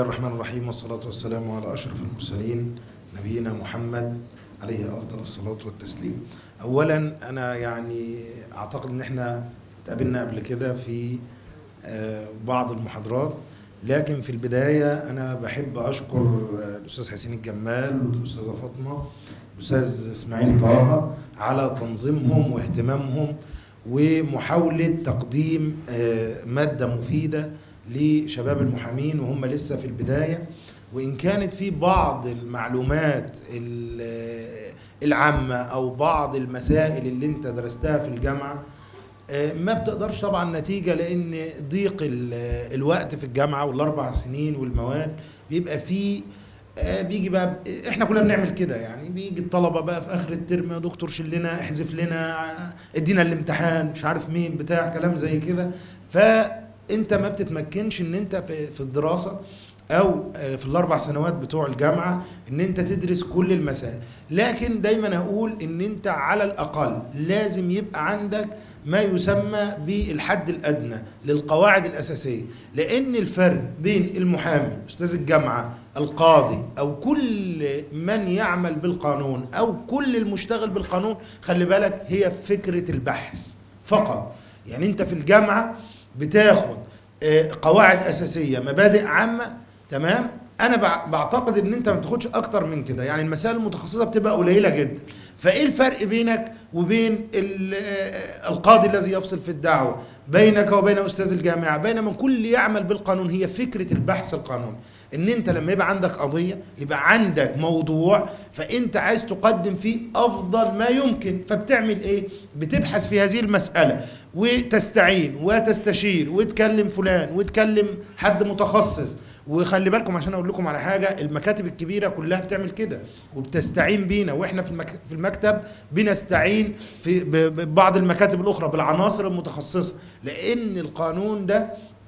الرحمن الرحيم والصلاة والسلام على أشرف المرسلين نبينا محمد عليه أفضل الصلاة والتسليم أولا أنا يعني أعتقد إن إحنا تقابلنا قبل كده في آه، بعض المحاضرات لكن في البداية أنا بحب أشكر آه، الأستاذ حسين الجمال والأستاذة فاطمة الأستاذ إسماعيل طه على تنظيمهم واهتمامهم ومحاولة تقديم آه، مادة مفيدة لشباب المحامين وهم لسه في البداية وإن كانت في بعض المعلومات ال- العامة أو بعض المسائل اللي أنت درستها في الجامعة آه، ما بتقدرش طبعا نتيجة لأن ضيق ال- الوقت في الجامعة والأربع سنين والمواد بيبقى فيه آه، بيجي بقى احنا كلنا بنعمل كده يعني بيجي الطلبه بقى في اخر الترم يا دكتور شيل لنا احذف لنا آه، ادينا الامتحان مش عارف مين بتاع كلام زي كده فانت ما بتتمكنش ان انت في في الدراسه او آه، في الاربع سنوات بتوع الجامعه ان انت تدرس كل المسائل لكن دايما اقول ان انت على الاقل لازم يبقى عندك ما يسمى بالحد الادنى للقواعد الاساسيه لان الفرق بين المحامي استاذ الجامعه القاضي او كل من يعمل بالقانون او كل المشتغل بالقانون خلي بالك هي فكره البحث فقط يعني انت في الجامعه بتاخد آه، قواعد اساسيه مبادئ عامه تمام انا بع- بعتقد ان انت ما بتاخدش اكتر من كده يعني المسائل المتخصصه بتبقى قليله جدا فايه الفرق بينك وبين ال- آه، القاضي الذي يفصل في الدعوه بينك وبين استاذ الجامعه بين من كل يعمل بالقانون هي فكره البحث القانوني ان انت لما يبقى عندك قضيه يبقى عندك موضوع فانت عايز تقدم فيه افضل ما يمكن فبتعمل ايه بتبحث في هذه المساله وتستعين وتستشير وتكلم فلان وتكلم حد متخصص وخلي بالكم عشان اقول لكم على حاجه المكاتب الكبيره كلها بتعمل كده وبتستعين بينا واحنا في المك... في المكتب بنستعين في ب- ببعض المكاتب الاخرى بالعناصر المتخصصه لان القانون ده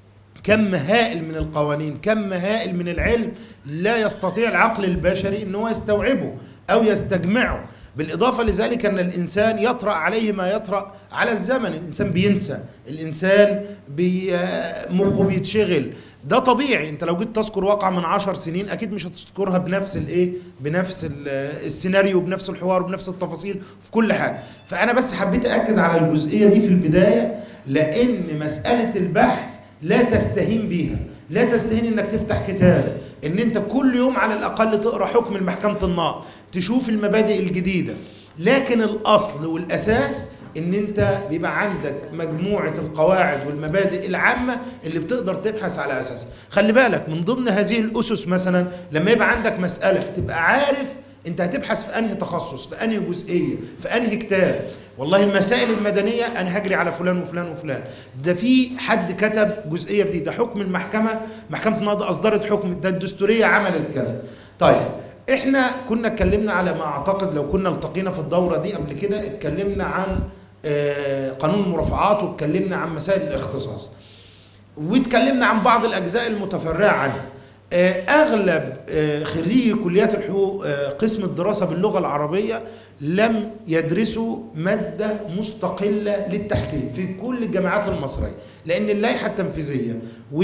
كم هائل من القوانين كم هائل من العلم لا يستطيع العقل البشري ان هو يستوعبه او يستجمعه بالاضافه لذلك ان الانسان يطرا عليه ما يطرا على الزمن الانسان بينسى الانسان بي مخه بيتشغل ده طبيعي انت لو جيت تذكر واقعه من عشر سنين اكيد مش هتذكرها بنفس الايه بنفس ال- السيناريو بنفس الحوار بنفس التفاصيل في كل حاجه فانا بس حبيت اكد على الجزئيه دي في البدايه لان مساله البحث لا تستهين بيها لا تستهين انك تفتح كتاب ان انت كل يوم على الاقل تقرا حكم المحكمه النقض تشوف المبادئ الجديده لكن الاصل والاساس ان انت بيبقى عندك مجموعه القواعد والمبادئ العامه اللي بتقدر تبحث على اساسها خلي بالك من ضمن هذه الاسس مثلا لما يبقى عندك مساله تبقى عارف انت هتبحث في انهي تخصص في انهي جزئيه في انهي كتاب والله المسائل المدنيه انا هجري على فلان وفلان وفلان ده في حد كتب جزئيه في دي ده حكم المحكمه محكمه النقض اصدرت حكم ده الدستوريه عملت كذا طيب احنا كنا اتكلمنا على ما اعتقد لو كنا التقينا في الدوره دي قبل كده اتكلمنا عن آه، قانون المرافعات واتكلمنا عن مسائل الاختصاص واتكلمنا عن بعض الاجزاء المتفرعه عنه آه، اغلب آه، خريجي كليات الحقوق آه، قسم الدراسه باللغه العربيه لم يدرسوا ماده مستقله للتحكيم في كل الجامعات المصريه لان اللائحه التنفيذيه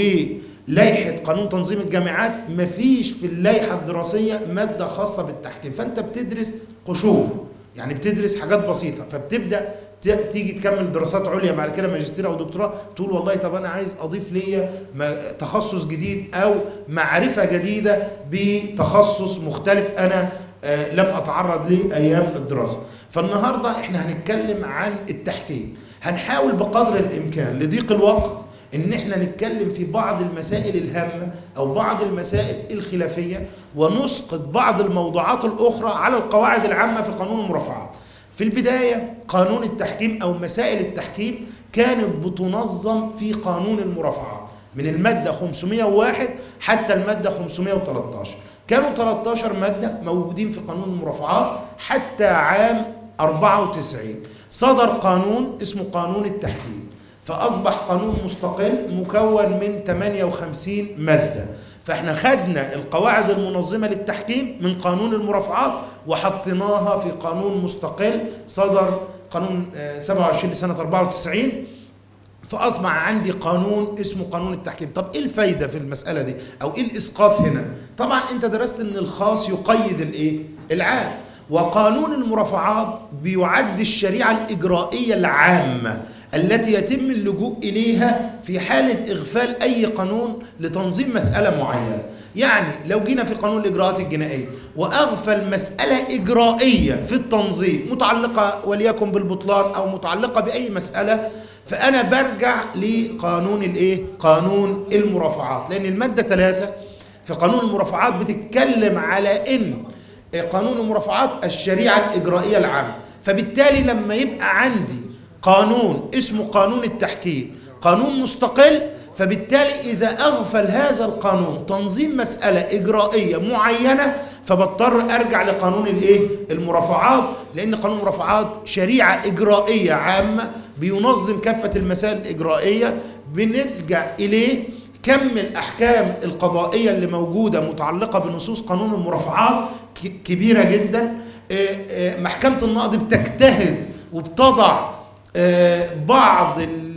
ولائحه قانون تنظيم الجامعات مفيش في اللائحه الدراسيه ماده خاصه بالتحكيم فانت بتدرس قشور يعني بتدرس حاجات بسيطه فبتبدا ت- تيجي تكمل دراسات عليا بعد كده ماجستير او دكتوراه تقول والله طب انا عايز اضيف ليا ما- تخصص جديد او معرفه جديده بتخصص مختلف انا آه، لم اتعرض ليه ايام الدراسه فالنهارده احنا هنتكلم عن التحكيم هنحاول بقدر الامكان لضيق الوقت ان احنا نتكلم في بعض المسائل الهامه او بعض المسائل الخلافيه ونسقط بعض الموضوعات الاخرى على القواعد العامه في قانون المرافعات في البدايه قانون التحكيم او مسائل التحكيم كانت بتنظم في قانون المرافعات من الماده 501 حتى الماده 513 كانوا 13 ماده موجودين في قانون المرافعات حتى عام 94 صدر قانون اسمه قانون التحكيم فأصبح قانون مستقل مكون من 58 مادة فاحنا خدنا القواعد المنظمة للتحكيم من قانون المرافعات وحطيناها في قانون مستقل صدر قانون آه، 27 لسنة 94 فاصبح عندي قانون اسمه قانون التحكيم طب ايه الفايده في المساله دي او ايه الاسقاط هنا طبعا انت درست ان الخاص يقيد الايه العام وقانون المرافعات بيعد الشريعه الاجرائيه العامه التي يتم اللجوء اليها في حاله اغفال اي قانون لتنظيم مساله معينه يعني لو جينا في قانون الاجراءات الجنائيه واغفل مساله اجرائيه في التنظيم متعلقه وليكن بالبطلان او متعلقه باي مساله فانا برجع لقانون الايه قانون المرافعات لان الماده 3 في قانون المرافعات بتتكلم على ان قانون المرافعات الشريعه الاجرائيه العامه فبالتالي لما يبقى عندي قانون اسمه قانون التحكيم قانون مستقل فبالتالي إذا أغفل هذا القانون تنظيم مسألة إجرائية معينة فبضطر أرجع لقانون الإيه؟ المرافعات لأن قانون المرافعات شريعة إجرائية عامة بينظم كافة المسائل الإجرائية بنلجأ إليه كم الأحكام القضائية اللي موجودة متعلقة بنصوص قانون المرافعات كبيرة جدا محكمة النقض بتجتهد وبتضع بعض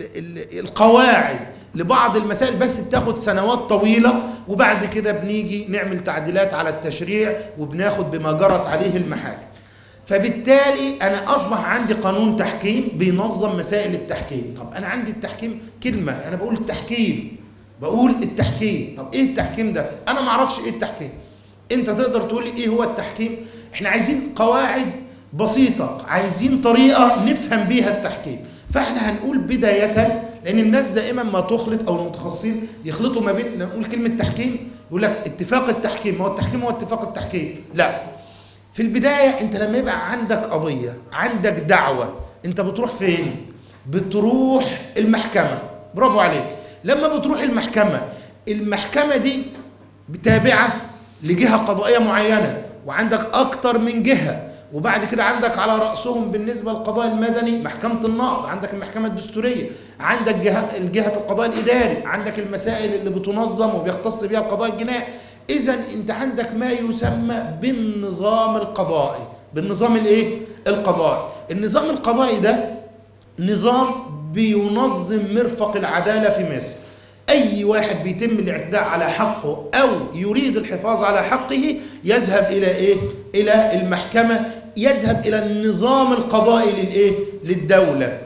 القواعد لبعض المسائل بس بتاخد سنوات طويلة وبعد كده بنيجي نعمل تعديلات على التشريع وبناخد بما جرت عليه المحاكم فبالتالي أنا أصبح عندي قانون تحكيم بينظم مسائل التحكيم طب أنا عندي التحكيم كلمة أنا بقول التحكيم بقول التحكيم طب إيه التحكيم ده أنا ما أعرفش إيه التحكيم أنت تقدر تقول لي إيه هو التحكيم إحنا عايزين قواعد بسيطة عايزين طريقة نفهم بيها التحكيم فاحنا هنقول بداية لأن الناس دائما ما تخلط أو المتخصصين يخلطوا ما بين نقول كلمة تحكيم يقول لك اتفاق التحكيم ما هو التحكيم هو اتفاق التحكيم لا في البداية أنت لما يبقى عندك قضية عندك دعوة أنت بتروح فين؟ بتروح المحكمة برافو عليك لما بتروح المحكمة المحكمة دي تابعة لجهة قضائية معينة وعندك أكتر من جهة وبعد كده عندك على رأسهم بالنسبة للقضاء المدني محكمة النقض عندك المحكمة الدستورية عندك جهة الجهة القضاء الإداري عندك المسائل اللي بتنظم وبيختص بها القضاء الجنائي إذا أنت عندك ما يسمى بالنظام القضائي بالنظام الإيه؟ القضائي النظام القضائي ده نظام بينظم مرفق العدالة في مصر أي واحد بيتم الاعتداء على حقه أو يريد الحفاظ على حقه يذهب إلى إيه؟ إلى المحكمة يذهب إلى النظام القضائي للإيه؟ للدولة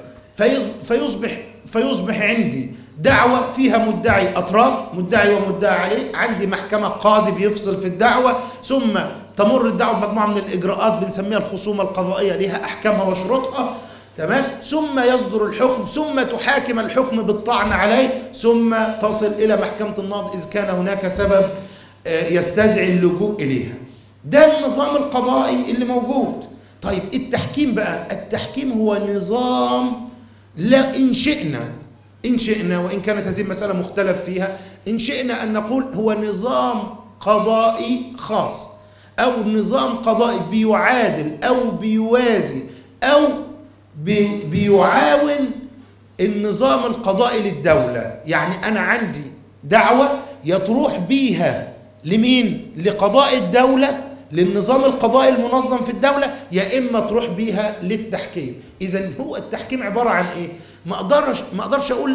فيصبح فيصبح عندي دعوة فيها مدعي أطراف مدعي ومدعي عليه عندي محكمة قاضي بيفصل في الدعوة ثم تمر الدعوة بمجموعة من الإجراءات بنسميها الخصومة القضائية لها أحكامها وشروطها تمام ثم يصدر الحكم ثم تحاكم الحكم بالطعن عليه ثم تصل إلى محكمة النقض إذا كان هناك سبب يستدعي اللجوء إليها ده النظام القضائي اللي موجود طيب التحكيم بقى التحكيم هو نظام لا إن شئنا إن شئنا وإن كانت هذه المسألة مختلف فيها إن شئنا أن نقول هو نظام قضائي خاص أو نظام قضائي بيعادل أو بيوازي أو بي بيعاون النظام القضائي للدولة يعني أنا عندي دعوة يتروح بيها لمين؟ لقضاء الدولة للنظام القضائي المنظم في الدولة يا إما تروح بيها للتحكيم إذا هو التحكيم عبارة عن إيه؟ ما أقدرش, ما أقدرش أقول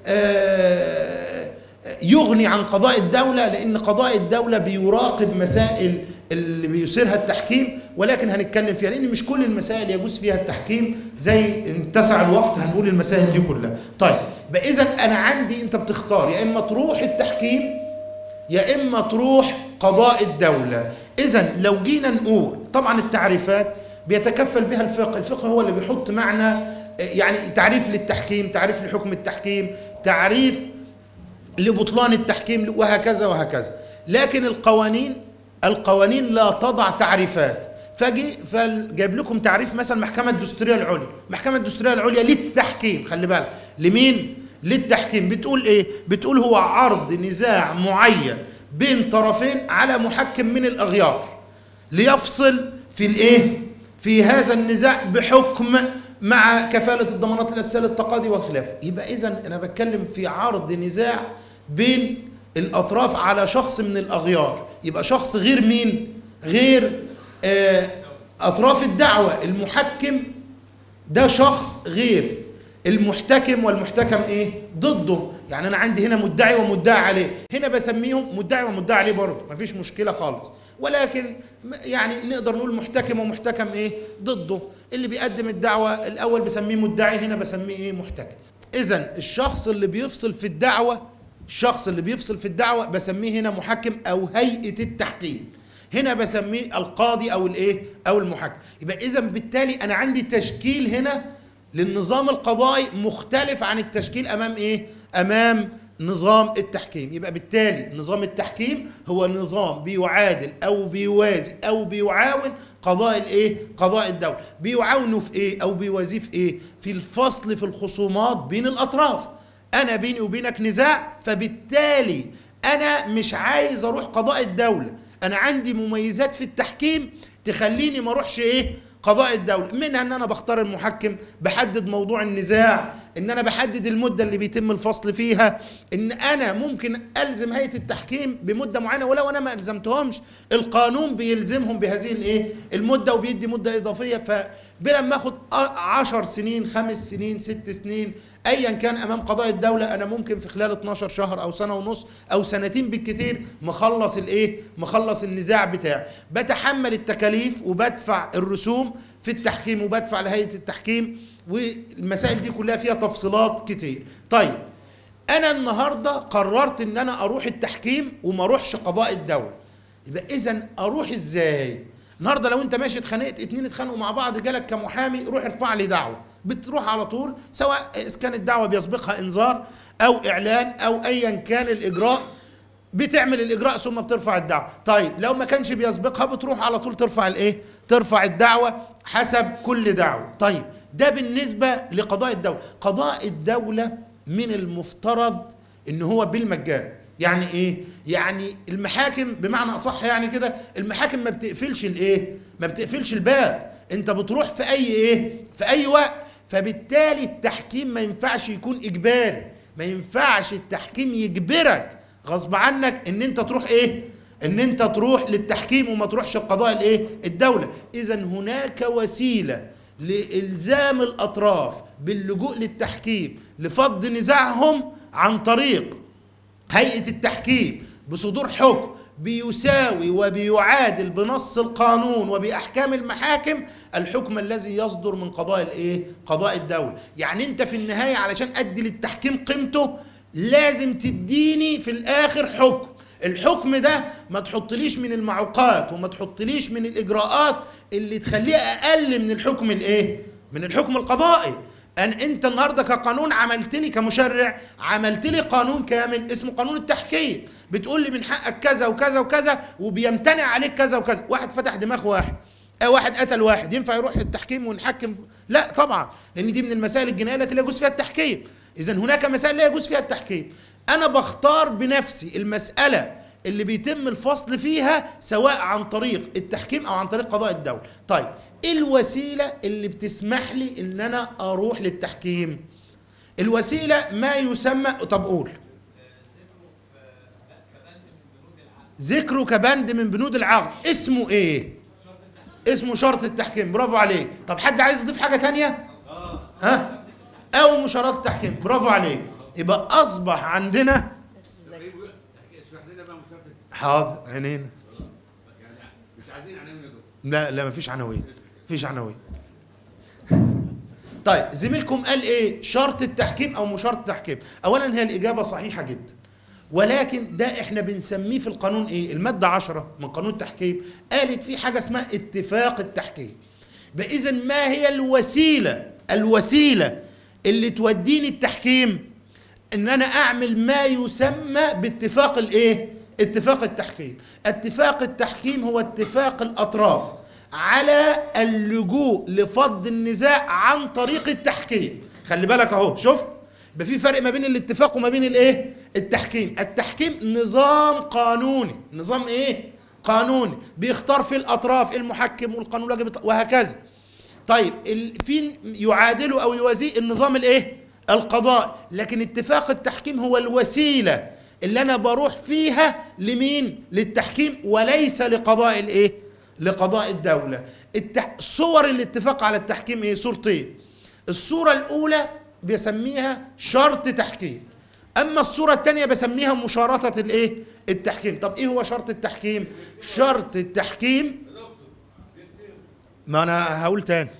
آه يغني عن قضاء الدولة لأن قضاء الدولة بيراقب مسائل اللي بيثيرها التحكيم ولكن هنتكلم فيها لأن مش كل المسائل يجوز فيها التحكيم زي اتسع الوقت هنقول المسائل دي كلها طيب إذا أنا عندي أنت بتختار يا إما تروح التحكيم يا إما تروح قضاء الدولة إذا لو جينا نقول طبعا التعريفات بيتكفل بها الفقه الفقه هو اللي بيحط معنى يعني تعريف للتحكيم تعريف لحكم التحكيم تعريف لبطلان التحكيم وهكذا وهكذا لكن القوانين القوانين لا تضع تعريفات فجي فجايب لكم تعريف مثلا المحكمه الدستوريه العليا المحكمه الدستوريه العليا للتحكيم خلي بالك لمين للتحكيم بتقول ايه بتقول هو عرض نزاع معين بين طرفين على محكم من الاغيار ليفصل في الايه في هذا النزاع بحكم مع كفالة الضمانات الأساسية للتقاضي وخلافه يبقى إذا أنا بتكلم في عرض نزاع بين الأطراف على شخص من الأغيار يبقى شخص غير مين غير آه أطراف الدعوة المحكم ده شخص غير المحتكم والمحتكم ايه ضده يعني انا عندي هنا مدعي ومدعي عليه هنا بسميهم مدعي ومدعي عليه برضه مفيش مشكله خالص ولكن م- يعني نقدر نقول محتكم ومحتكم ايه ضده اللي بيقدم الدعوه الاول بسميه مدعي هنا بسميه ايه محتكم اذا الشخص اللي بيفصل في الدعوه الشخص اللي بيفصل في الدعوه بسميه هنا محكم او هيئه التحكيم هنا بسميه القاضي او الايه او المحكم يبقى اذا بالتالي انا عندي تشكيل هنا للنظام القضائي مختلف عن التشكيل امام ايه امام نظام التحكيم يبقى بالتالي نظام التحكيم هو نظام بيعادل او بيوازي او بيعاون قضاء الايه قضاء الدوله بيعاونه في ايه او بيوازيه في ايه في الفصل في الخصومات بين الاطراف انا بيني وبينك نزاع فبالتالي انا مش عايز اروح قضاء الدوله انا عندي مميزات في التحكيم تخليني ما اروحش ايه قضاء الدولة منها ان انا بختار المحكم بحدد موضوع النزاع ان انا بحدد المدة اللي بيتم الفصل فيها ان انا ممكن الزم هيئة التحكيم بمدة معينة ولو انا ما الزمتهمش القانون بيلزمهم بهذه الايه المدة وبيدي مدة اضافية فبلا ما اخد عشر سنين خمس سنين ست سنين ايا كان امام قضاء الدولة انا ممكن في خلال 12 شهر او سنة ونص او سنتين بالكتير مخلص الايه مخلص النزاع بتاعي بتحمل التكاليف وبدفع الرسوم في التحكيم وبدفع لهيئة التحكيم والمسائل دي كلها فيها تفصيلات كتير طيب انا النهارده قررت ان انا اروح التحكيم وما اروحش قضاء الدوله يبقى اذا اروح ازاي النهارده لو انت ماشي اتخانقت اتنين اتخانقوا مع بعض جالك كمحامي روح ارفع لي دعوه بتروح على طول سواء اذا كانت الدعوه بيسبقها انذار او اعلان او ايا كان الاجراء بتعمل الاجراء ثم بترفع الدعوه طيب لو ما كانش بيسبقها بتروح على طول ترفع الايه ترفع الدعوه حسب كل دعوه طيب ده بالنسبه لقضاء الدوله قضاء الدوله من المفترض ان هو بالمجان يعني ايه يعني المحاكم بمعنى اصح يعني كده المحاكم ما بتقفلش الايه ما بتقفلش الباب انت بتروح في اي ايه في اي وقت فبالتالي التحكيم ما ينفعش يكون اجباري ما ينفعش التحكيم يجبرك غصب عنك ان انت تروح ايه ان انت تروح للتحكيم وما تروحش القضاء الايه الدوله اذا هناك وسيله لالزام الاطراف باللجوء للتحكيم لفض نزاعهم عن طريق هيئه التحكيم بصدور حكم بيساوي وبيعادل بنص القانون وباحكام المحاكم الحكم الذي يصدر من قضاء الايه قضاء الدوله يعني انت في النهايه علشان ادي للتحكيم قيمته لازم تديني في الاخر حكم الحكم ده ما تحطليش من المعوقات وما تحطليش من الاجراءات اللي تخليه اقل من الحكم الايه من الحكم القضائي ان انت النهارده كقانون عملت لي كمشرع عملت لي قانون كامل اسمه قانون التحكيم بتقول لي من حقك كذا وكذا وكذا وبيمتنع عليك كذا وكذا واحد فتح دماغ واحد أو واحد قتل واحد ينفع يروح التحكيم ونحكم لا طبعا لان دي من المسائل الجنائيه التي لا يجوز فيها التحكيم اذا هناك مسائل لا يجوز فيها التحكيم انا بختار بنفسي المساله اللي بيتم الفصل فيها سواء عن طريق التحكيم او عن طريق قضاء الدوله طيب ايه الوسيله اللي بتسمح لي ان انا اروح للتحكيم الوسيله ما يسمى طب قول ذكره كبند من بنود العقد اسمه ايه اسمه شرط التحكيم برافو عليك طب حد عايز يضيف حاجه تانية ها او مشارات التحكيم برافو عليك يبقى اصبح عندنا اشرح لنا بقى مشاركه حاضر عينينا يعني مش عايزين عناوين يا دكتور لا لا مفيش عناوين مفيش عناوين طيب زميلكم قال ايه شرط التحكيم او مشارط التحكيم اولا هي الاجابه صحيحه جدا ولكن ده احنا بنسميه في القانون ايه الماده 10 من قانون التحكيم قالت في حاجه اسمها اتفاق التحكيم اذا ما هي الوسيله الوسيله اللي توديني التحكيم ان انا اعمل ما يسمى باتفاق الايه اتفاق التحكيم اتفاق التحكيم هو اتفاق الاطراف على اللجوء لفض النزاع عن طريق التحكيم خلي بالك اهو شفت يبقى في فرق ما بين الاتفاق وما بين الايه التحكيم التحكيم نظام قانوني نظام ايه قانوني بيختار في الاطراف المحكم والقانون واجب وهكذا طيب ال- في يعادله او يوازيه النظام الايه القضاء لكن اتفاق التحكيم هو الوسيله اللي انا بروح فيها لمين للتحكيم وليس لقضاء الايه لقضاء الدوله التح... صور الاتفاق على التحكيم ايه صورتين الصوره الاولى بسميها شرط تحكيم اما الصوره الثانيه بسميها مشارطه الايه التحكيم طب ايه هو شرط التحكيم شرط التحكيم ما انا هقول تاني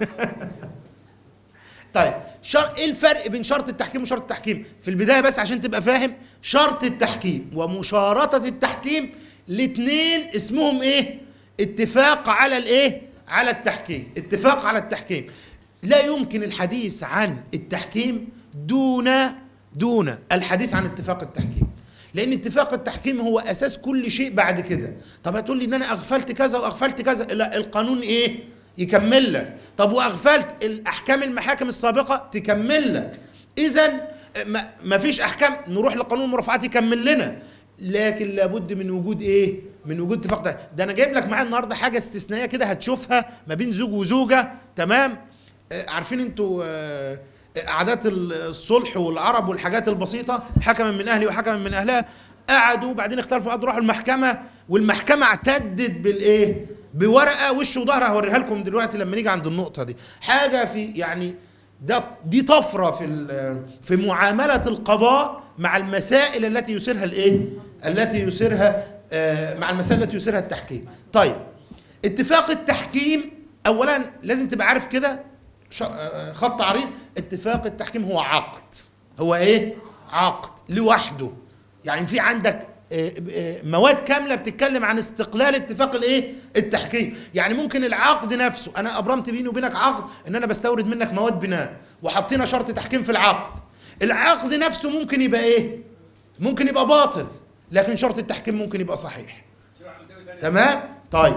طيب شر... ايه الفرق بين شرط التحكيم وشرط التحكيم في البدايه بس عشان تبقى فاهم شرط التحكيم ومشارطه التحكيم الاثنين اسمهم ايه اتفاق على الايه على التحكيم اتفاق على التحكيم لا يمكن الحديث عن التحكيم دون دون الحديث عن اتفاق التحكيم لان اتفاق التحكيم هو اساس كل شيء بعد كده طب هتقول لي ان انا اغفلت كذا واغفلت كذا لا القانون ايه يكمل لك طب واغفلت الاحكام المحاكم السابقه تكمل لك اذا ما ما فيش احكام نروح لقانون المرافعات يكمل لنا لكن لابد من وجود ايه من وجود اتفاق ده, ده انا جايب لك معايا النهارده حاجه استثنائيه كده هتشوفها ما بين زوج وزوجه تمام آه، عارفين انتوا آه، عادات الصلح والعرب والحاجات البسيطه حكما من اهلي وحكما من اهلها قعدوا بعدين اختلفوا قعدوا راحوا المحكمه والمحكمه اعتدت بالايه بورقه وش وظهر هوريها لكم دلوقتي لما نيجي عند النقطه دي حاجه في يعني ده دي طفره في ال- في معامله القضاء مع المسائل التي يثيرها الايه التي يثيرها آه، مع المسائل التي يثيرها التحكيم طيب اتفاق التحكيم اولا لازم تبقى عارف كده ش- آه، خط عريض اتفاق التحكيم هو عقد هو ايه عقد لوحده يعني في عندك آه، آه، مواد كامله بتتكلم عن استقلال اتفاق الايه التحكيم يعني ممكن العقد نفسه انا ابرمت بيني وبينك عقد ان انا بستورد منك مواد بناء وحطينا شرط تحكيم في العقد العقد نفسه ممكن يبقى ايه ممكن يبقى باطل لكن شرط التحكيم ممكن يبقى صحيح اشرح قدامي تاني تمام طيب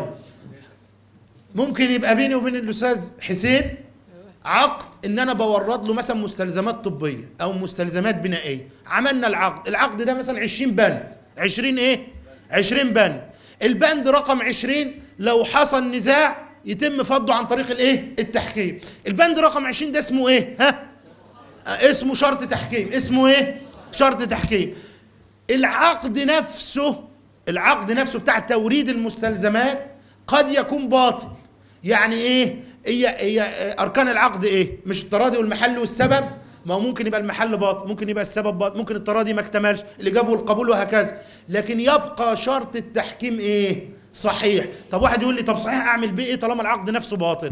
ممكن يبقى بيني وبين الاستاذ حسين عقد ان انا بورد له مثلا مستلزمات طبيه او مستلزمات بنائيه عملنا العقد العقد ده مثلا 20 بند 20 ايه 20 بند البند رقم 20 لو حصل نزاع يتم فضه عن طريق الايه التحكيم البند رقم 20 ده اسمه ايه ها آه، اسمه شرط تحكيم اسمه ايه شرط تحكيم العقد نفسه العقد نفسه بتاع توريد المستلزمات قد يكون باطل يعني ايه هي هي اركان العقد ايه مش التراضي والمحل والسبب ما هو ممكن يبقى المحل باطل ممكن يبقى السبب باطل ممكن التراضي ما اكتملش الاجابه والقبول وهكذا لكن يبقى شرط التحكيم ايه صحيح طب واحد يقول لي طب صحيح اعمل بيه ايه طالما العقد نفسه باطل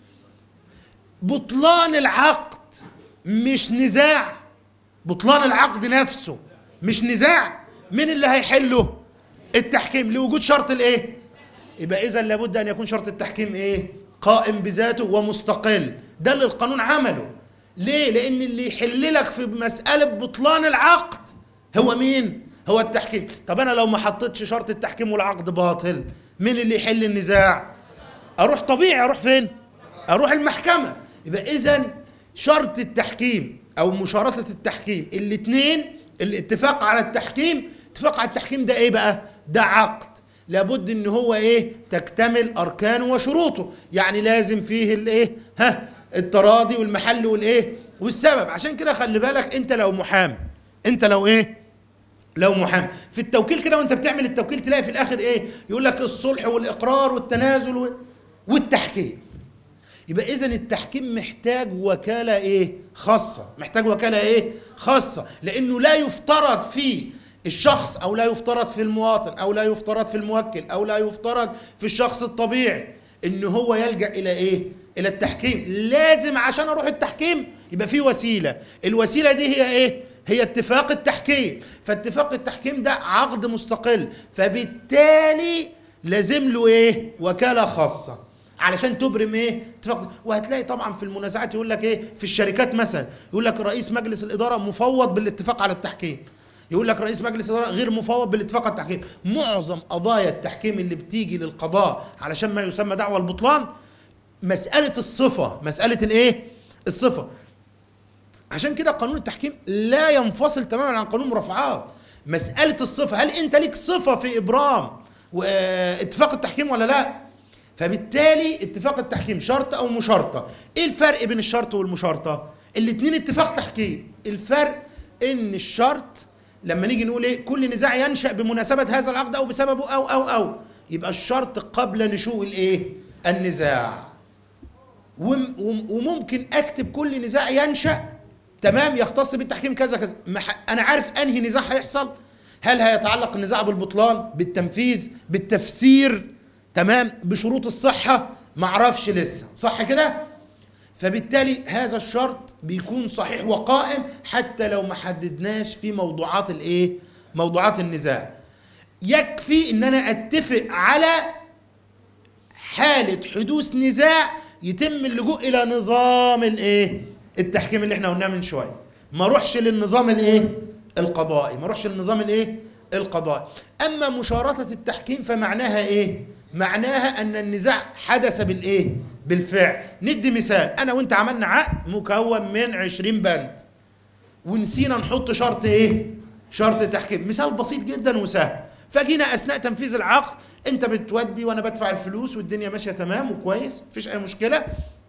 بطلان العقد مش نزاع بطلان العقد نفسه مش نزاع مين اللي هيحله التحكيم لوجود شرط الايه يبقى اذا لابد ان يكون شرط التحكيم ايه قائم بذاته ومستقل ده اللي القانون عمله ليه لان اللي يحل لك في مساله بطلان العقد هو مين هو التحكيم طب انا لو ما حطيتش شرط التحكيم والعقد باطل مين اللي يحل النزاع اروح طبيعي اروح فين اروح المحكمه يبقى اذا شرط التحكيم او مشارطه التحكيم الاثنين الاتفاق على التحكيم اتفاق على التحكيم ده ايه بقى ده عقد لابد ان هو ايه تكتمل اركانه وشروطه يعني لازم فيه الايه ها التراضي والمحل والايه والسبب عشان كده خلي بالك انت لو محامي انت لو ايه لو محامي في التوكيل كده وانت بتعمل التوكيل تلاقي في الاخر ايه يقول لك الصلح والاقرار والتنازل و- والتحكيم يبقى اذا التحكيم محتاج وكاله ايه خاصه محتاج وكاله ايه خاصه لانه لا يفترض في الشخص او لا يفترض في المواطن او لا يفترض في الموكل او لا يفترض في الشخص الطبيعي ان هو يلجا الى ايه الى التحكيم لازم عشان اروح التحكيم يبقى في وسيله الوسيله دي هي ايه هي اتفاق التحكيم فاتفاق التحكيم ده عقد مستقل فبالتالي لازم له ايه وكاله خاصه علشان تبرم ايه اتفاق وهتلاقي طبعا في المنازعات يقول لك ايه في الشركات مثلا يقول لك رئيس مجلس الاداره مفوض بالاتفاق على التحكيم يقول لك رئيس مجلس الاداره غير مفوض بالاتفاق على التحكيم معظم قضايا التحكيم اللي بتيجي للقضاء علشان ما يسمى دعوى البطلان مساله الصفه مساله الايه الصفه عشان كده قانون التحكيم لا ينفصل تماما عن قانون المرافعات مسألة الصفة هل أنت ليك صفة في إبرام واتفاق التحكيم ولا لا فبالتالي اتفاق التحكيم شرط أو مشارطة إيه الفرق بين الشرط والمشارطة الاتنين اتفاق تحكيم الفرق إن الشرط لما نيجي نقول إيه كل نزاع ينشأ بمناسبة هذا العقد أو بسببه أو أو أو يبقى الشرط قبل نشوء الإيه النزاع وم- وم- وممكن اكتب كل نزاع ينشا تمام يختص بالتحكيم كذا كذا ما ح- انا عارف انهي نزاع هيحصل هل هيتعلق النزاع بالبطلان بالتنفيذ بالتفسير تمام بشروط الصحه ما اعرفش لسه صح كده فبالتالي هذا الشرط بيكون صحيح وقائم حتى لو ما حددناش في موضوعات الايه موضوعات النزاع يكفي ان انا اتفق على حالة حدوث نزاع يتم اللجوء الى نظام الايه التحكيم اللي احنا قلناه من شويه ما اروحش للنظام الايه القضائي ما اروحش للنظام الايه القضائي اما مشارطة التحكيم فمعناها ايه معناها ان النزاع حدث بالايه بالفعل ندي مثال انا وانت عملنا عقد مكون من 20 بند ونسينا نحط شرط ايه شرط تحكيم مثال بسيط جدا وسهل فجينا اثناء تنفيذ العقد انت بتودي وانا بدفع الفلوس والدنيا ماشيه تمام وكويس مفيش اي مشكله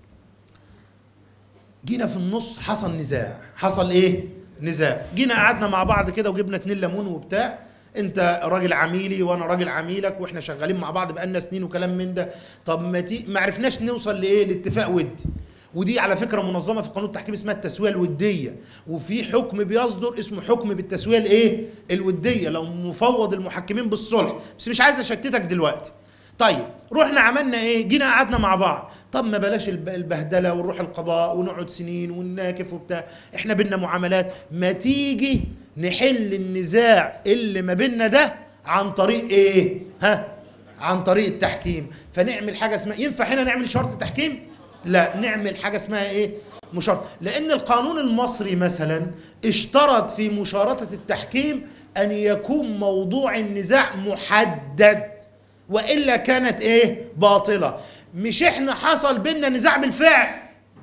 جينا في النص حصل نزاع حصل ايه نزاع جينا قعدنا مع بعض كده وجبنا اتنين ليمون وبتاع انت راجل عميلي وانا راجل عميلك واحنا شغالين مع بعض بقالنا سنين وكلام من ده طب ما تي ما عرفناش نوصل لايه لاتفاق ودي ودي على فكره منظمه في قانون التحكيم اسمها التسويه الوديه وفي حكم بيصدر اسمه حكم بالتسويه الايه الوديه لو مفوض المحكمين بالصلح بس مش عايز اشتتك دلوقتي طيب رحنا عملنا ايه جينا قعدنا مع بعض طب ما بلاش الب- البهدله ونروح القضاء ونقعد سنين ونناكف وبتاع احنا بينا معاملات ما تيجي نحل النزاع اللي ما بينا ده عن طريق ايه ها عن طريق التحكيم فنعمل حاجه اسمها ينفع هنا نعمل شرط تحكيم لا نعمل حاجه اسمها ايه مشارطه لان القانون المصري مثلا اشترط في مشارطه التحكيم ان يكون موضوع النزاع محدد والا كانت ايه باطله مش احنا حصل بينا نزاع بالفعل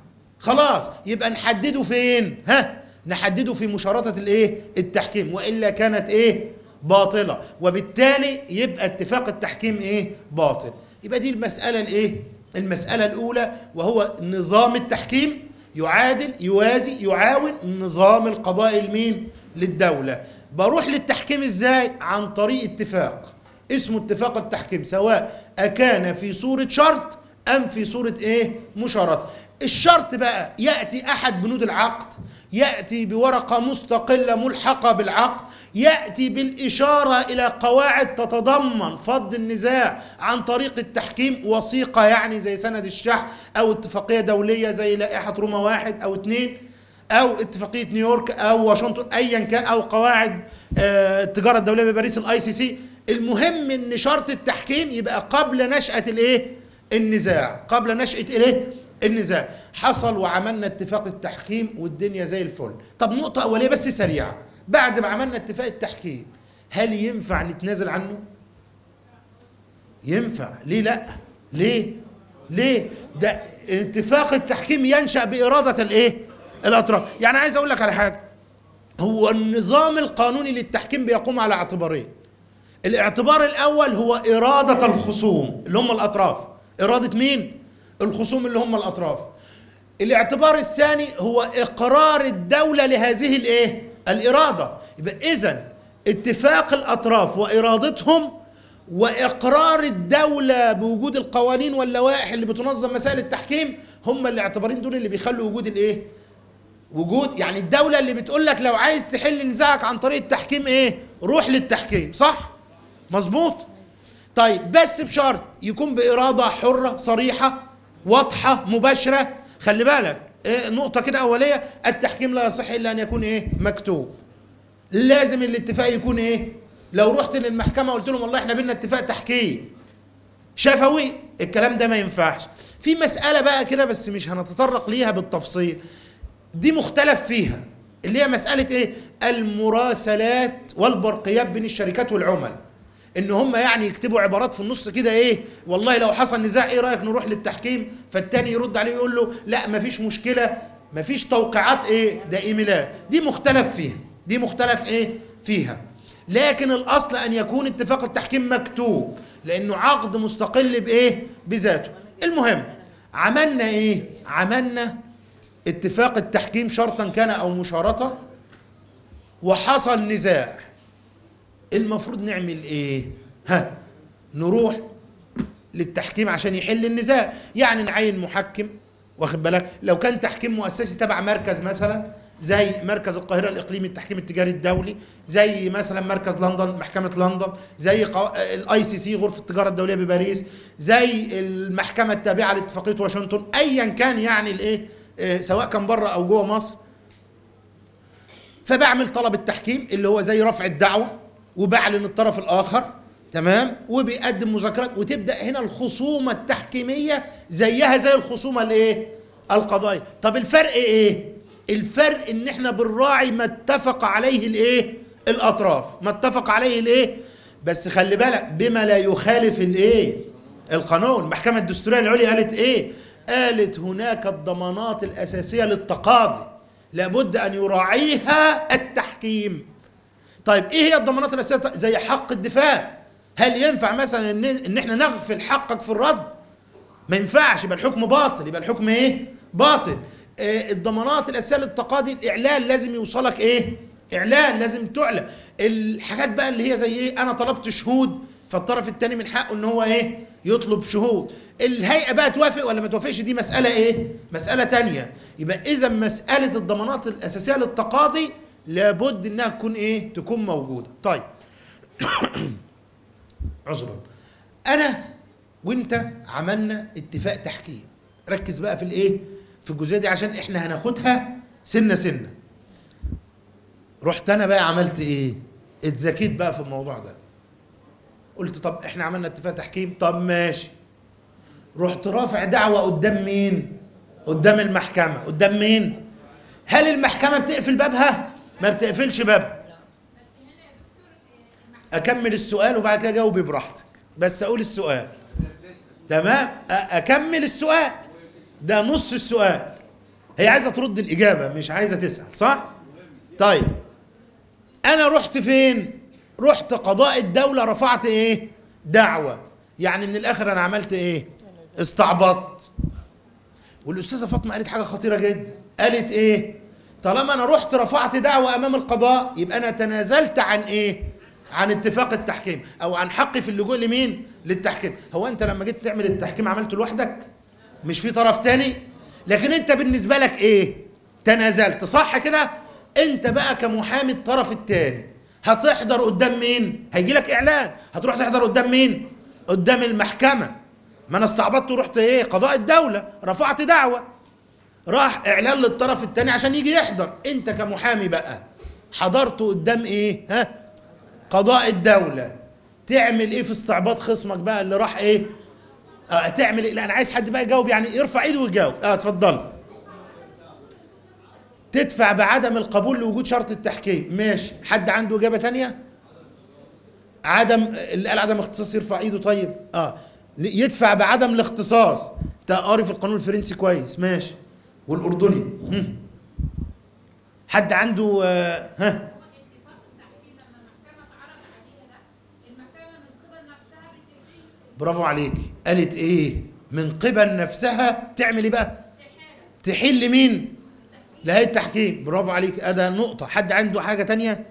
خلاص يبقى نحدده فين ها نحدده في مشارطة الايه التحكيم وإلا كانت ايه باطلة وبالتالي يبقى اتفاق التحكيم ايه باطل يبقى دي المسألة الايه المسألة الأولى وهو نظام التحكيم يعادل يوازي يعاون نظام القضاء المين للدولة بروح للتحكيم ازاي عن طريق اتفاق اسمه اتفاق التحكيم سواء أكان في صورة شرط أم في صورة إيه؟ مشارطة. الشرط بقى يأتي أحد بنود العقد، يأتي بورقة مستقلة ملحقة بالعقد، يأتي بالإشارة إلى قواعد تتضمن فض النزاع عن طريق التحكيم وثيقة يعني زي سند الشحن أو اتفاقية دولية زي لائحة روما واحد أو اثنين او اتفاقيه نيويورك او واشنطن ايا كان او قواعد آه، التجاره الدوليه بباريس الاي سي سي المهم ان شرط التحكيم يبقى قبل نشاه الايه النزاع قبل نشاه الايه النزاع حصل وعملنا اتفاق التحكيم والدنيا زي الفل طب نقطه اوليه بس سريعه بعد ما عملنا اتفاق التحكيم هل ينفع نتنازل عنه ينفع ليه لا ليه ليه ده اتفاق التحكيم ينشأ بإرادة الايه الأطراف يعني عايز أقول لك على حاجة هو النظام القانوني للتحكيم بيقوم على اعتبارين الاعتبار الأول هو إرادة الخصوم اللي هم الأطراف إرادة مين؟ الخصوم اللي هم الأطراف الاعتبار الثاني هو إقرار الدولة لهذه الإيه؟ الإرادة يبقى إذا اتفاق الأطراف وإرادتهم واقرار الدوله بوجود القوانين واللوائح اللي بتنظم مسائل التحكيم هم الاعتبارين دول اللي بيخلوا وجود الايه وجود يعني الدوله اللي بتقول لك لو عايز تحل نزاعك عن طريق التحكيم ايه روح للتحكيم صح مظبوط طيب بس بشرط يكون باراده حره صريحه واضحه مباشره خلي بالك إيه نقطه كده اوليه التحكيم لا يصح الا ان يكون ايه مكتوب لازم الاتفاق يكون ايه لو رحت للمحكمه قلت لهم والله احنا بينا اتفاق تحكيم شفوي الكلام ده ما ينفعش في مساله بقى كده بس مش هنتطرق ليها بالتفصيل دي مختلف فيها اللي هي مساله ايه المراسلات والبرقيات بين الشركات والعمل ان هم يعني يكتبوا عبارات في النص كده ايه والله لو حصل نزاع ايه رايك نروح للتحكيم فالتاني يرد عليه يقول له لا مفيش مشكله مفيش توقيعات ايه ده ايميلات دي مختلف فيها دي مختلف ايه فيها لكن الاصل ان يكون اتفاق التحكيم مكتوب لانه عقد مستقل بايه بذاته المهم عملنا ايه عملنا اتفاق التحكيم شرطا كان او مشارطه وحصل نزاع المفروض نعمل ايه ها نروح للتحكيم عشان يحل النزاع يعني نعين محكم واخد بالك لو كان تحكيم مؤسسي تبع مركز مثلا زي مركز القاهره الاقليمي التحكيم التجاري الدولي زي مثلا مركز لندن محكمه لندن زي الاي سي سي غرفه التجاره الدوليه بباريس زي المحكمه التابعه لاتفاقيه واشنطن ايا كان يعني الايه آه، سواء كان بره او جوه مصر فبعمل طلب التحكيم اللي هو زي رفع الدعوه وبعلن الطرف الاخر تمام وبيقدم مذكرات وتبدا هنا الخصومه التحكيميه زيها زي الخصومه الايه القضائيه طب الفرق ايه الفرق ان احنا بنراعي ما اتفق عليه الايه الاطراف ما اتفق عليه الايه بس خلي بالك بما لا يخالف الايه القانون المحكمه الدستوريه العليا قالت ايه قالت هناك الضمانات الاساسيه للتقاضي لابد ان يراعيها التحكيم طيب ايه هي الضمانات الاساسيه زي حق الدفاع هل ينفع مثلا ان ان احنا نغفل حقك في الرد ما ينفعش يبقى الحكم باطل يبقى الحكم ايه باطل آه الضمانات الاساسيه للتقاضي الاعلان لازم يوصلك ايه اعلان لازم تعلن الحاجات بقى اللي هي زي ايه انا طلبت شهود فالطرف الثاني من حقه ان هو ايه يطلب شهود الهيئه بقى توافق ولا ما توافقش دي مساله ايه مساله تانية يبقى اذا مساله الضمانات الاساسيه للتقاضي لابد انها تكون ايه تكون موجوده طيب عذرا انا وانت عملنا اتفاق تحكيم ركز بقى في الايه في الجزئيه دي عشان احنا هناخدها سنه سنه رحت انا بقى عملت ايه اتزكيت بقى في الموضوع ده قلت طب احنا عملنا اتفاق تحكيم طب ماشي رحت رافع دعوه قدام مين قدام المحكمه قدام مين هل المحكمه بتقفل بابها ما بتقفلش بابها اكمل السؤال وبعد كده جاوبي براحتك بس اقول السؤال تمام أ- اكمل السؤال ده نص السؤال هي عايزه ترد الاجابه مش عايزه تسال صح طيب انا رحت فين رحت قضاء الدوله رفعت ايه دعوه يعني من الاخر انا عملت ايه استعبطت والاستاذه فاطمه قالت حاجه خطيره جدا قالت ايه طالما انا رحت رفعت دعوه امام القضاء يبقى انا تنازلت عن ايه عن اتفاق التحكيم او عن حقي في اللجوء لمين للتحكيم هو انت لما جيت تعمل التحكيم عملته لوحدك مش في طرف تاني لكن انت بالنسبه لك ايه تنازلت صح كده انت بقى كمحامي الطرف التاني هتحضر قدام مين هيجي لك اعلان هتروح تحضر قدام مين قدام المحكمه ما انا استعبطت ورحت ايه قضاء الدوله رفعت دعوه راح اعلان للطرف الثاني عشان يجي يحضر انت كمحامي بقى حضرت قدام ايه ها قضاء الدوله تعمل ايه في استعباط خصمك بقى اللي راح ايه اه تعمل ايه لا انا عايز حد بقى يجاوب يعني يرفع ايده ويجاوب اه اتفضل تدفع بعدم القبول لوجود شرط التحكيم ماشي حد عنده اجابه تانية عدم اللي قال عدم اختصاص يرفع ايده طيب اه يدفع بعدم الاختصاص انت قاري في القانون الفرنسي كويس ماشي والاردني هم. حد عنده آه ها اتفاق التحكيم لما المحكمة اتعرض عليها ده المحكمة من قبل نفسها بتدي برافو عليك قالت ايه من قبل نفسها تعمل ايه بقى تحل مين لهيئه التحكيم برافو عليك ادي نقطه حد عنده حاجه تانية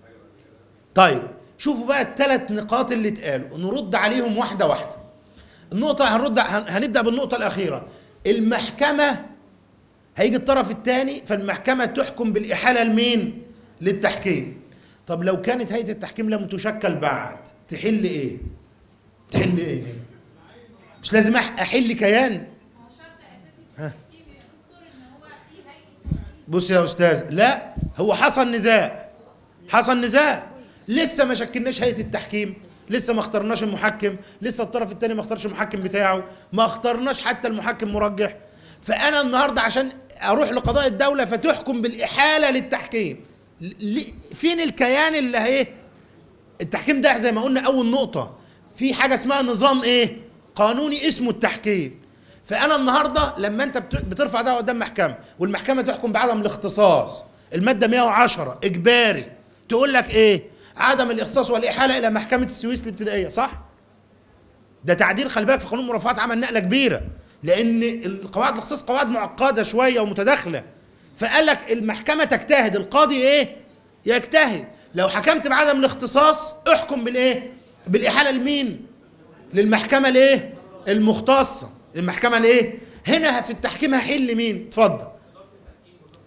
طيب شوفوا بقى الثلاث نقاط اللي اتقالوا نرد عليهم واحده واحده النقطه هنرد هن- هنبدا بالنقطه الاخيره المحكمه هيجي الطرف الثاني فالمحكمه تحكم بالاحاله لمين للتحكيم طب لو كانت هيئه التحكيم لم تشكل بعد تحل ايه تحل ايه مش لازم أح- احل كيان ما هو شرط اساسي في ها. التحكيم يا دكتور ان هو في هيئة تحكيم بص يا استاذ لا هو حصل نزاع حصل نزاع لسه ما شكلناش هيئه التحكيم لسه ما اخترناش المحكم لسه الطرف الثاني ما اختارش المحكم بتاعه ما اخترناش حتى المحكم مرجح فانا النهارده عشان اروح لقضاء الدوله فتحكم بالاحاله للتحكيم ل- ل- فين الكيان اللي هي التحكيم ده زي ما قلنا اول نقطه في حاجه اسمها نظام ايه قانوني اسمه التحكيم فانا النهارده لما انت بت- بترفع دعوه قدام محكمه والمحكمه تحكم بعدم الاختصاص الماده 110 اجباري تقول لك ايه عدم الاختصاص والاحاله الى محكمه السويس الابتدائيه صح ده تعديل خلي بالك في قانون المرافعات عمل نقله كبيره لان القواعد الاختصاص قواعد معقده شويه ومتداخله فقال لك المحكمه تجتهد القاضي ايه يجتهد لو حكمت بعدم الاختصاص احكم بالايه بالاحاله لمين للمحكمه الايه المختصه المحكمه الايه هنا في التحكيم هحل مين اتفضل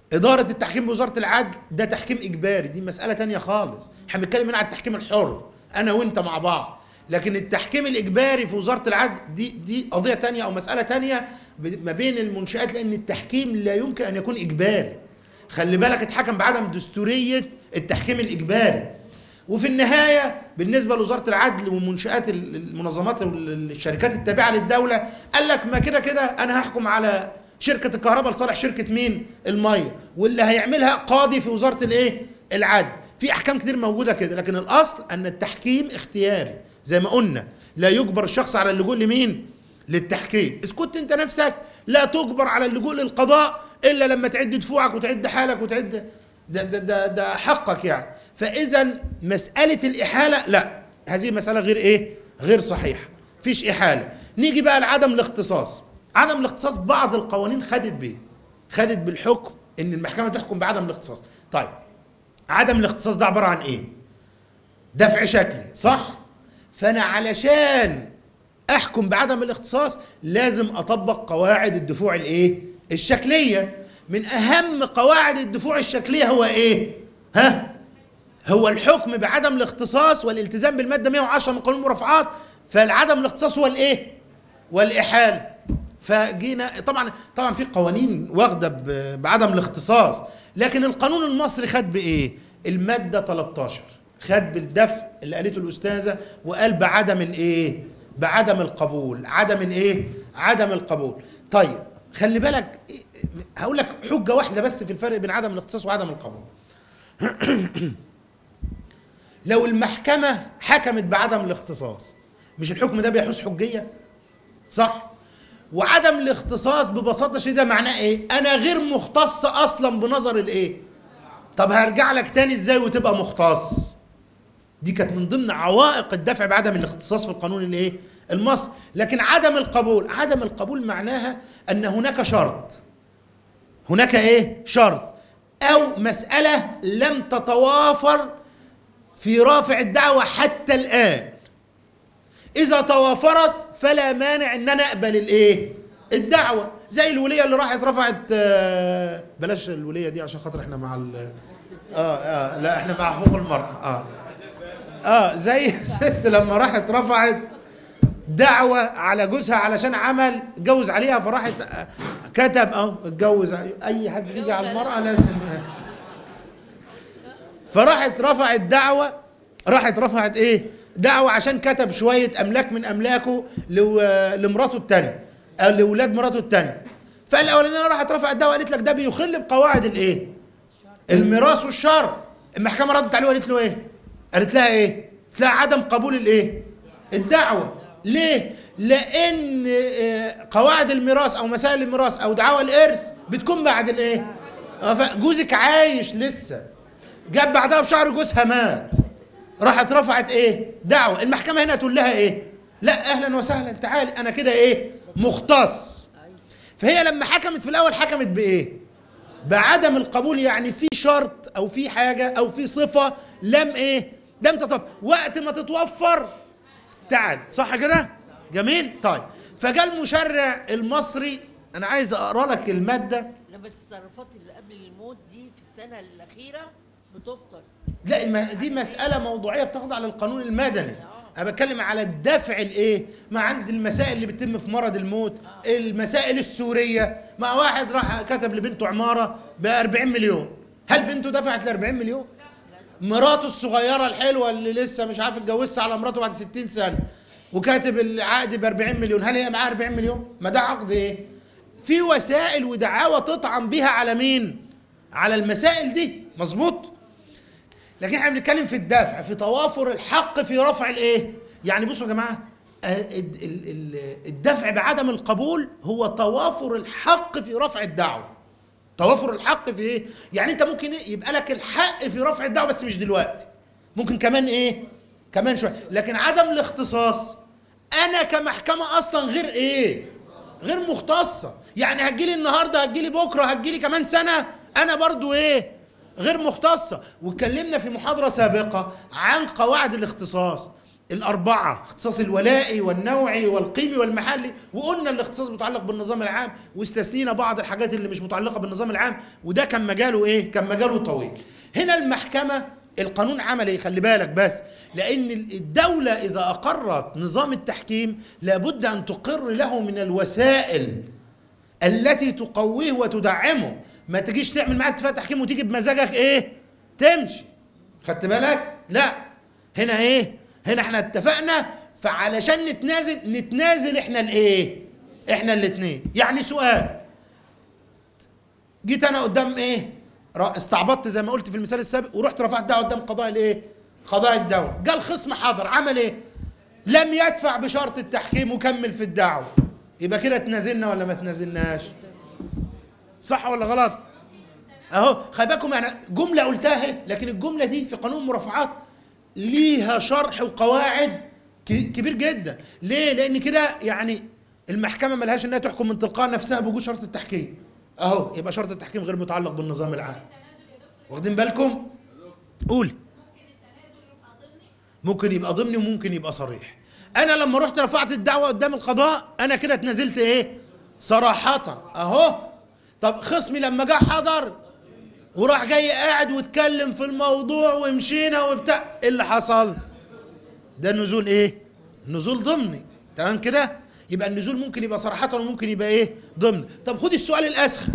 إدارة التحكيم بوزارة العدل ده تحكيم إجباري دي مسألة تانية خالص احنا بنتكلم هنا على التحكيم الحر أنا وأنت مع بعض لكن التحكيم الإجباري في وزارة العدل دي دي قضية تانية أو مسألة تانية ب- ما بين المنشآت لأن التحكيم لا يمكن أن يكون إجباري خلي بالك اتحكم بعدم دستورية التحكيم الإجباري وفي النهاية بالنسبة لوزارة العدل ومنشآت ال- المنظمات وال- الشركات التابعة للدولة قال لك ما كده كده أنا هحكم على شركة الكهرباء لصالح شركة مين؟ المية واللي هيعملها قاضي في وزارة الإيه؟ العدل في أحكام كتير موجودة كده لكن الأصل أن التحكيم اختياري زي ما قلنا لا يجبر الشخص على اللجوء لمين؟ للتحكيم إذا كنت أنت نفسك لا تجبر على اللجوء للقضاء إلا لما تعد دفوعك وتعد حالك وتعد ده ده ده, ده حقك يعني فاذا مساله الاحاله لا هذه مساله غير ايه غير صحيحه فيش احاله نيجي بقى لعدم الاختصاص عدم الاختصاص بعض القوانين خدت بيه خدت بالحكم ان المحكمه تحكم بعدم الاختصاص طيب عدم الاختصاص ده عباره عن ايه دفع شكلي صح فانا علشان احكم بعدم الاختصاص لازم اطبق قواعد الدفوع الايه الشكليه من اهم قواعد الدفوع الشكليه هو ايه ها هو الحكم بعدم الاختصاص والالتزام بالماده 110 من قانون المرافعات فالعدم الاختصاص هو الايه والاحاله فجينا طبعا طبعا في قوانين واخده ب- بعدم الاختصاص لكن القانون المصري خد بايه الماده 13 خد بالدفع اللي قالته الاستاذه وقال بعدم الايه بعدم القبول عدم الايه عدم القبول طيب خلي بالك إيه- هقول لك حجه واحده بس في الفرق بين عدم الاختصاص وعدم القبول لو المحكمة حكمت بعدم الاختصاص مش الحكم ده بيحوز حجية صح وعدم الاختصاص ببساطة شديدة معناه ايه انا غير مختص اصلا بنظر الايه طب هرجع لك تاني ازاي وتبقى مختص دي كانت من ضمن عوائق الدفع بعدم الاختصاص في القانون الايه المصري لكن عدم القبول عدم القبول معناها ان هناك شرط هناك ايه شرط او مسألة لم تتوافر في رافع الدعوة حتى الآن إذا توافرت فلا مانع إن أنا أقبل الإيه؟ الدعوة زي الولية اللي راحت رفعت آه، بلاش الولية دي عشان خاطر إحنا مع ال آه آه لا إحنا مع حقوق المرأة آه آه زي ست لما راحت رفعت دعوة على جوزها علشان عمل اتجوز عليها فراحت آه، كتب اه اتجوز اي حد بيجي على المرأة لازم فراحت رفعت دعوة راحت رفعت ايه دعوة عشان كتب شوية املاك من املاكه لو- لمراته التانية او لاولاد مراته التانية فالاولانية راحت رفعت دعوة قالت لك ده بيخل بقواعد الايه الميراث والشرع المحكمة ردت عليه وقالت له ايه قالت لها ايه قالت لها عدم قبول الايه الدعوة ليه لان آه، قواعد الميراث او مسائل الميراث او دعاوى الارث بتكون بعد الايه آه، فجوزك عايش لسه جاب بعدها بشهر جوزها مات راحت رفعت ايه دعوة المحكمة هنا تقول لها ايه لا اهلا وسهلا تعالي انا كده ايه مختص فهي لما حكمت في الاول حكمت بايه بعدم القبول يعني في شرط او في حاجة او في صفة لم ايه لم تتوفر وقت ما تتوفر تعال صح كده جميل طيب فجاء المشرع المصري انا عايز اقرا لك الماده لا بس التصرفات اللي قبل الموت دي في السنة الأخيرة بتبطل لا ما- دي مسألة موضوعية بتخضع للقانون المدني أنا بتكلم على الدفع الإيه؟ ما عند المسائل اللي بتتم في مرض الموت، المسائل السورية، مع واحد راح كتب لبنته عمارة ب 40 مليون، هل بنته دفعت ل 40 مليون؟ مراته الصغيرة الحلوة اللي لسه مش عارف اتجوزها على مراته بعد 60 سنة وكاتب العقد ب 40 مليون، هل هي معاها 40 مليون؟ ما ده عقد إيه؟ في وسائل ودعاوى تطعن بها على مين؟ على المسائل دي، مظبوط؟ لكن احنا بنتكلم في الدفع في توافر الحق في رفع الايه يعني بصوا يا جماعه آه، ال- ال- ال- الدفع بعدم القبول هو توافر الحق في رفع الدعوه توافر الحق في ايه يعني انت ممكن إيه؟ يبقى لك الحق في رفع الدعوه بس مش دلوقتي ممكن كمان ايه كمان شويه لكن عدم الاختصاص انا كمحكمه اصلا غير ايه غير مختصه يعني هتجيلي النهارده هتجيلي بكره هتجيلي كمان سنه انا برضو ايه غير مختصه واتكلمنا في محاضره سابقه عن قواعد الاختصاص الأربعة اختصاص الولائي والنوعي والقيمي والمحلي وقلنا الاختصاص متعلق بالنظام العام واستثنينا بعض الحاجات اللي مش متعلقة بالنظام العام وده كان مجاله ايه؟ كان مجاله طويل هنا المحكمة القانون عمل ايه؟ خلي بالك بس لأن الدولة إذا أقرت نظام التحكيم لابد أن تقر له من الوسائل التي تقويه وتدعمه ما تجيش تعمل معاه اتفاق تحكيم وتيجي بمزاجك ايه تمشي خدت بالك لا هنا ايه هنا احنا اتفقنا فعلشان نتنازل نتنازل احنا الايه احنا الاثنين يعني سؤال جيت انا قدام ايه را- استعبطت زي ما قلت في المثال السابق ورحت رفعت دعوه قدام قضاء الايه قضاء الدوله جه الخصم حضر عمل ايه لم يدفع بشرط التحكيم وكمل في الدعوه يبقى كده تنازلنا ولا ما تنازلناش صح ولا غلط اهو خلي بالكم يعني جمله قلتها اهي، لكن الجمله دي في قانون المرافعات ليها شرح وقواعد ك- كبير جدا ليه لان كده يعني المحكمه ملهاش انها تحكم من تلقاء نفسها بوجود شرط التحكيم اهو يبقى شرط التحكيم غير متعلق بالنظام العام واخدين بالكم قول ممكن يبقى ضمني وممكن يبقى صريح انا لما رحت رفعت الدعوه قدام القضاء انا كده اتنازلت ايه صراحه اهو طب خصمي لما جه حضر وراح جاي قاعد واتكلم في الموضوع ومشينا وبتاع ايه اللي حصل ده نزول ايه نزول ضمني تمام كده يبقى النزول ممكن يبقى صراحة وممكن يبقى ايه ضمن طب خد السؤال الاسخن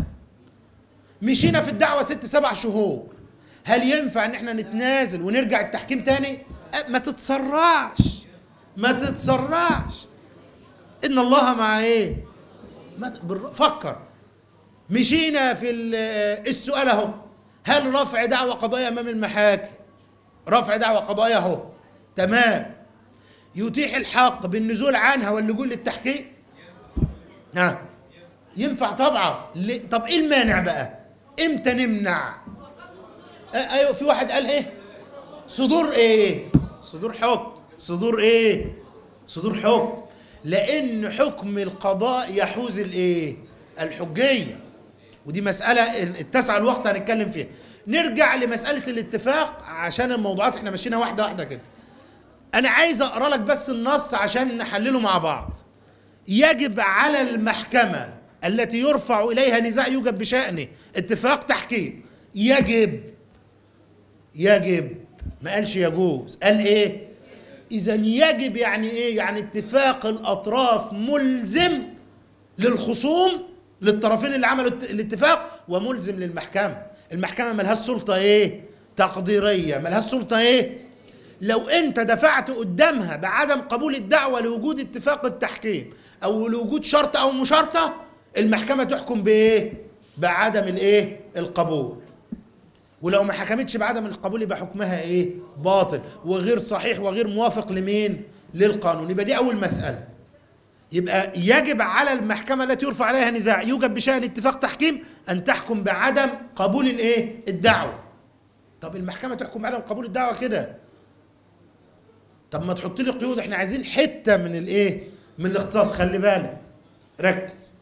مشينا في الدعوة ست سبع شهور هل ينفع ان احنا نتنازل ونرجع التحكيم تاني أه، ما تتسرعش ما تتسرعش ان الله مع ايه ما ت- بالر- فكر مشينا في ال- السؤال اهو هل رفع دعوة قضائية امام المحاكم رفع دعوة قضائية اهو تمام يتيح الحق بالنزول عنها واللجوء للتحقيق نعم ينفع طبعا ليه؟ طب ايه المانع بقى امتى نمنع آه ايوه في واحد قال ايه صدور ايه صدور حكم صدور ايه صدور حكم لان حكم القضاء يحوز الايه الحجيه ودي مساله اتسع الوقت هنتكلم فيها نرجع لمساله الاتفاق عشان الموضوعات احنا ماشيينها واحده واحده كده انا عايز اقرا لك بس النص عشان نحلله مع بعض يجب على المحكمه التي يرفع اليها نزاع يوجد بشانه اتفاق تحكيم يجب يجب ما قالش يجوز قال ايه اذا يجب يعني ايه يعني اتفاق الاطراف ملزم للخصوم للطرفين اللي عملوا الت- الاتفاق وملزم للمحكمه المحكمه ملهاش سلطه ايه تقديريه ملهاش سلطه ايه لو انت دفعت قدامها بعدم قبول الدعوه لوجود اتفاق التحكيم او لوجود شرط او مشارطه المحكمه تحكم بايه بعدم الايه القبول ولو ما حكمتش بعدم القبول يبقى حكمها ايه باطل وغير صحيح وغير موافق لمين للقانون يبقى دي اول مساله يبقى يجب على المحكمه التي يرفع عليها نزاع يوجد بشان اتفاق تحكيم ان تحكم بعدم قبول الايه الدعوه طب المحكمه تحكم بعدم قبول الدعوه كده طب ما تحط لي قيود احنا عايزين حته من الايه من الاختصاص خلي بالك ركز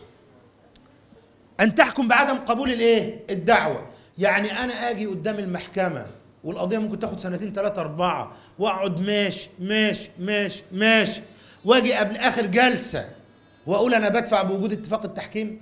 ان تحكم بعدم قبول الايه الدعوه يعني انا اجي قدام المحكمه والقضيه ممكن تاخد سنتين ثلاثه اربعه واقعد ماشي ماشي ماشي ماشي واجي قبل اخر جلسه واقول انا بدفع بوجود اتفاق التحكيم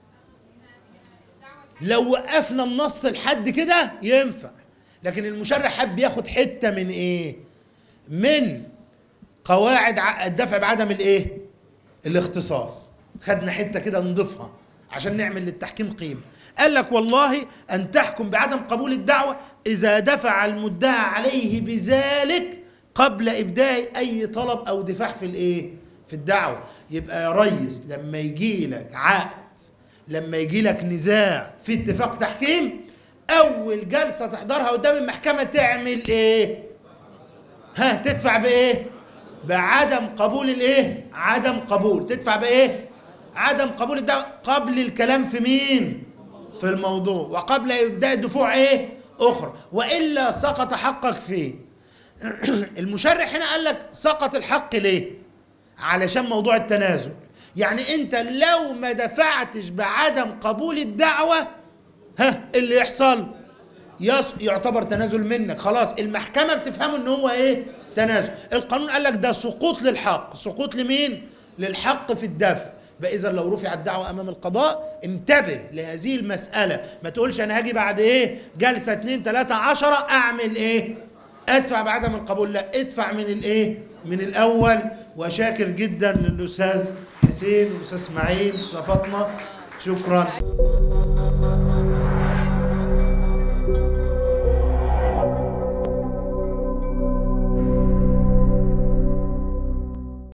لو وقفنا النص لحد كده ينفع لكن المشرع حب ياخد حته من ايه من قواعد ع- الدفع بعدم الايه الاختصاص خدنا حته كده نضيفها عشان نعمل للتحكيم قيمه قال لك والله ان تحكم بعدم قبول الدعوه اذا دفع المدعى عليه بذلك قبل ابداء اي طلب او دفاع في الايه في الدعوه يبقى يا ريس لما يجي لك عقد لما يجي لك نزاع في اتفاق تحكيم اول جلسه تحضرها قدام المحكمه تعمل ايه ها تدفع بايه بعدم قبول الايه عدم قبول تدفع بايه عدم قبول الدعوة قبل الكلام في مين في الموضوع وقبل ابداء الدفوع ايه اخرى والا سقط حقك فيه المشرح هنا قال لك سقط الحق ليه علشان موضوع التنازل يعني انت لو ما دفعتش بعدم قبول الدعوه ها اللي يحصل يص يعتبر تنازل منك خلاص المحكمه بتفهمه ان هو ايه تنازل القانون قال لك ده سقوط للحق سقوط لمين للحق في الدفع بقى اذا لو رفع الدعوه امام القضاء انتبه لهذه المساله ما تقولش انا هاجي بعد ايه جلسه اتنين تلاته عشرة اعمل ايه ادفع بعدم القبول لا ادفع من الايه من الاول وشاكر جدا للاستاذ حسين والاستاذ اسماعيل والاستاذه فاطمه شكرا